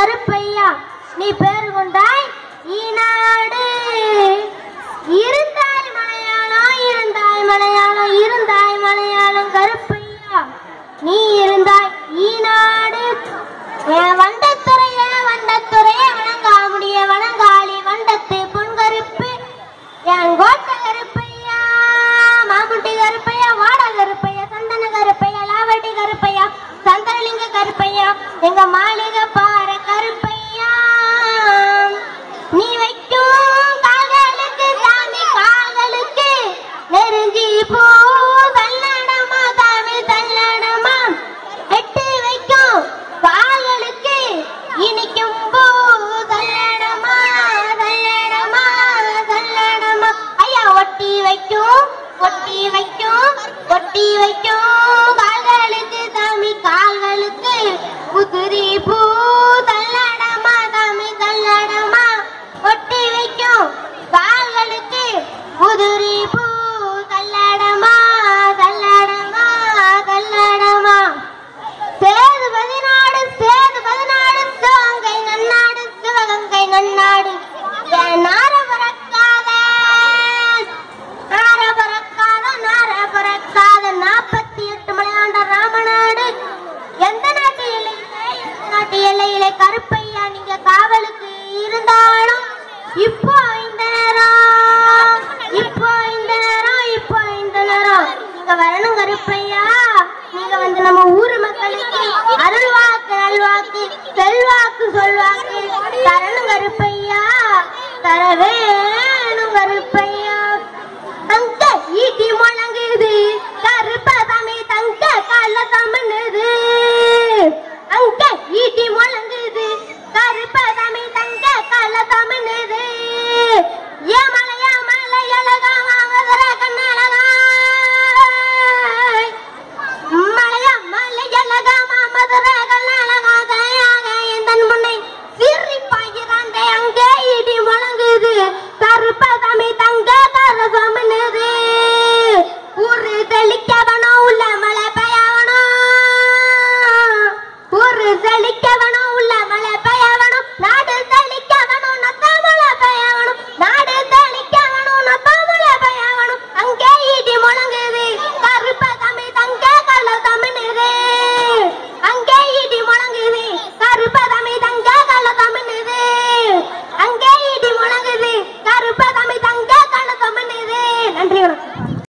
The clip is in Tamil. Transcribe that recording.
கருப்பையா நீ பேரு கொண்டாய் ஈநாடு இருந்தாய் மலையாளம் இருந்தாய் மலையாளம் இருந்தாய் மலையாளம் கருப்பையா நீ இருந்தாய் ஈநாடு என் வண்டத்துறைய வண்டத்துறைய வணங்காமுடிய வணங்காளி வண்டத்து பொன்கருப்பு என் கோட்டை கருப்பையா மாமுட்டி கருப்பையா வாட கருப்பையா சந்தன கருப்பையா லாவட்டி கருப்பையா சந்திரலிங்க கருப்பையா எங்க மாளிகை பாற கருப்பையா நீ வைக்கும் கால்களுக்கு சாமி கால்களுக்கு நெருஞ்சி பூ தள்ளடமா சாமி தள்ளடமா எட்டு வைக்கும் கால்களுக்கு இனிக்கும் பூ தள்ளடமா தள்ளடமா தள்ளடமா ஐயா ஒட்டி வைக்கும் ஒட்டி வைக்கும் ஒட்டி வைக்கும் கால்களுக்கு சாமி கால்களுக்கு உதிரி பூ தள்ளடமா சாமி தள்ளடமா ஒட்டி வைக்கும் கால்களுக்கு உதிரி பூ தள்ளடமா தள்ளடமா தள்ளடமா சேது பதினாடு சேது பதினாடு சிவகங்கை நன்னாடு சிவகங்கை நன்னாடு என் நார பறக்காத நார பறக்காத நார பறக்காத நாற்பத்தி எட்டு மலையாண்ட ராமநாடு எந்த நாட்டு எல்லையிலே எந்த நாட்டு எல்லையிலே கருப்பையா நீங்க காவலுக்கு இருந்தாலும் இப்போ இந்த நேரம் இப்போ இந்த நேரம் இப்போ இந்த நேரம் நீங்க வரணும் கருப்பையா நீங்க வந்து நம்ம ஊர் மக்களுக்கு அருள்வாக்கு நல்வாக்கு செல்வாக்கு சொல்வாக்கு தரணும் கருப்பையா தர வேணும் கருப்பையா அங்க ஈட்டி முழங்குது